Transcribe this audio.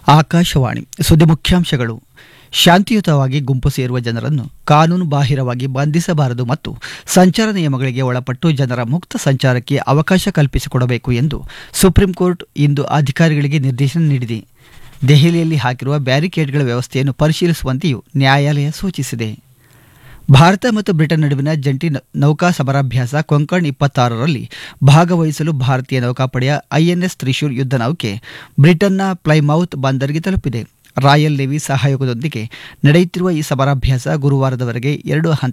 ಆಕಾಶವಾಣಿ ಸುದ್ದಿ ಮುಖ್ಯಾಂಶಗಳು ಶಾಂತಿಯುತವಾಗಿ ಗುಂಪು ಸೇರುವ ಜನರನ್ನು ಕಾನೂನು ಬಾಹಿರವಾಗಿ ಬಂಧಿಸಬಾರದು ಮತ್ತು ಸಂಚಾರ ನಿಯಮಗಳಿಗೆ ಒಳಪಟ್ಟು ಜನರ ಮುಕ್ತ ಸಂಚಾರಕ್ಕೆ ಅವಕಾಶ ಕಲ್ಪಿಸಿಕೊಡಬೇಕು ಎಂದು ಸುಪ್ರೀಂ ಕೋರ್ಟ್ ಇಂದು ಅಧಿಕಾರಿಗಳಿಗೆ ನಿರ್ದೇಶನ ನೀಡಿದೆ ದೆಹಲಿಯಲ್ಲಿ ಹಾಕಿರುವ ಬ್ಯಾರಿಕೇಡ್ಗಳ ವ್ಯವಸ್ಥೆಯನ್ನು ಪರಿಶೀಲಿಸುವಂತೆಯೂ ನ್ಯಾಯಾಲಯ ಸೂಚಿಸಿದೆ ಭಾರತ ಮತ್ತು ಬ್ರಿಟನ್ ನಡುವಿನ ಜಂಟಿ ನ- ನೌಕಾ ಸಮರಾಭ್ಯಾಸ ಕೊಂಕಣ್ ಇಪ್ಪತ್ತಾರರಲ್ಲಿ ಭಾಗವಹಿಸಲು ಭಾರತೀಯ ನೌಕಾಪಡೆಯ ಐಎನ್ಎಸ್ ತ್ರಿಶೂರ್ ಯುದ್ಧ ನೌಕೆ ಬ್ರಿಟನ್ನ ಪ್ಲೈಮೌತ್ ಬಂದರಿಗೆ ತಲುಪಿದೆ ರಾಯಲ್ ನೇವಿ ಸಹಯೋಗದೊಂದಿಗೆ ನಡೆಯುತ್ತಿರುವ ಈ ಸಮರಾಭ್ಯಾಸ ಗುರುವಾರದವರೆಗೆ ಎರಡು ಹಂತ